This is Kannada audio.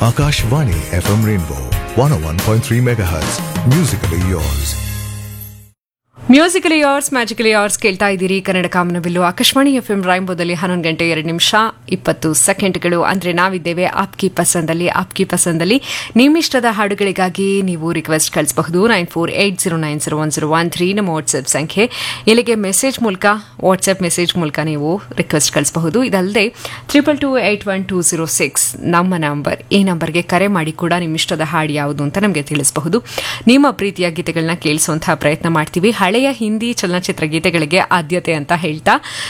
Akashvani FM Rainbow 101.3 MHz. Musically yours. Musically yours magically yours ಕೇಳ್ತಾ ಇದ್ದೀರಿ ಕನ್ನಡ ಕಾಮನಬಿಲ್ಲು ಆಕಾಶವಾಣಿ ಎಫ್ ಎಂ ರಾಯಂಬೋದಲ್ಲಿ ಹನ್ನೊಂದು ಗಂಟೆ ಎರಡು ನಿಮಿಷ ಇಪ್ಪತ್ತು ಸೆಕೆಂಡ್ಗಳು ಅಂದ್ರೆ ನಾವಿದ್ದೇವೆ ಆಪ್ಕಿ ಪಸಂದಲ್ಲಿ ಆಪ್ಕಿ ಪಸಂದಲ್ಲಿ ನಿಮ್ಮಿಷ್ಟದ ಹಾಡುಗಳಿಗಾಗಿ ನೀವು ರಿಕ್ವೆಸ್ಟ್ ಕಳಿಸಬಹುದು nine four eight zero nine zero one zero one three ನಮ್ಮ ವಾಟ್ಸ್ಆಪ್ ಸಂಖ್ಯೆ ಇಲ್ಲಿಗೆ ಮೆಸೇಜ್ ಮೂಲಕ ವಾಟ್ಸ್ಆಪ್ ಮೆಸೇಜ್ ಮೂಲಕ ನೀವು ರಿಕ್ವೆಸ್ಟ್ ಕಳಿಸಬಹುದು ಇದಲ್ಲದೆ triple two eight one two zero six ನಮ್ಮ ನಂಬರ್ ಈ ನಂಬರ್ಗೆ ಕರೆ ಮಾಡಿ ಕೂಡ ನಿಮ್ಮಿಷ್ಟದ ಹಾಡು ಯಾವುದು ಅಂತ ನಮಗೆ ತಿಳಿಸಬಹುದು ನಿಮ್ಮ ಪ್ರೀತಿಯ ಗೀತೆಗಳನ್ನ ಕೇಳಿಸುವಂತಹ ಪ್ರಯತ್ನ ಮಾಡ್ತೀವಿ ಹಳೆಯ ಹಿಂದಿ ಚಲನಚಿತ್ರ ಗೀತೆಗಳಿಗೆ ಆದ್ಯತೆ ಅಂತ ಹೇಳ್ತಾ